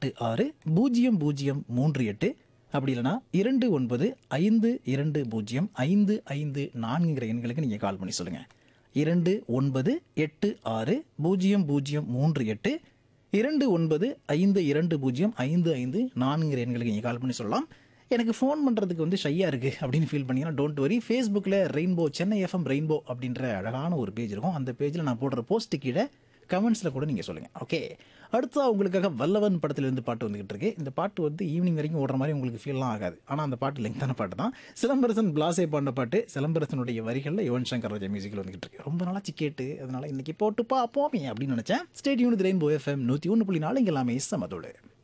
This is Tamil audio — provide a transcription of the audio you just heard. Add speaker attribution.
Speaker 1: எட்டு ஆறு பூஜ்ஜியம் பூஜ்ஜியம் மூன்று எட்டு அப்படி இல்லைனா இரண்டு ஒன்பது ஐந்து இரண்டு பூஜ்ஜியம் ஐந்து ஐந்து நான்குங்கிற எண்களுக்கு நீங்கள் கால் பண்ணி சொல்லுங்கள் இரண்டு ஒன்பது எட்டு ஆறு பூஜ்ஜியம் பூஜ்ஜியம் மூன்று எட்டு இரண்டு ஒன்பது ஐந்து இரண்டு பூஜ்ஜியம் ஐந்து ஐந்து நான்குங்கிற எண்களுக்கு நீங்கள் கால் பண்ணி சொல்லலாம் எனக்கு ஃபோன் பண்ணுறதுக்கு வந்து ஷையாக இருக்குது அப்படின்னு ஃபீல் பண்ணீங்கன்னா டோன்ட் வரி ஃபேஸ்புக்கில் ரெயின்போ சென்னை எஃப்எம் ரெயின்போ அப்படின்ற அழகான ஒரு பேஜ் இருக்கும் அந்த பேஜில் நான் போடுற போஸ்ட்டு கீழே கமெண்ட்ஸில் கூட நீங்கள் சொல்லுங்கள் ஓகே அடுத்தா உங்களுக்காக வல்லவன் படத்துலேருந்து பாட்டு வந்துகிட்டு இருக்கு இந்த பாட்டு வந்து ஈவினிங் வரைக்கும் ஓடுற மாதிரி உங்களுக்கு ஃபீல்லாம் ஆகாது ஆனால் அந்த பாட்டு லெங்கான பாட்டு தான் சிலம்பரசன் பிளாஸே பாடின பாட்டு சிலம்பரசனுடைய வரிகளில் யுவன் சங்கர் ராஜா மியூசிக்கில் வந்துகிட்டு இருக்கு ரொம்ப நாளாச்சு கேட்டு அதனால இன்னைக்கு போட்டு பார்ப்போமே அப்படின்னு நினச்சேன் ஸ்டேட் யூனிட் ரெயின்போ எஃப்எம் நூற்றி ஒன்று புள்ளி நாலு இங்கே எல்லாமே சமதோடு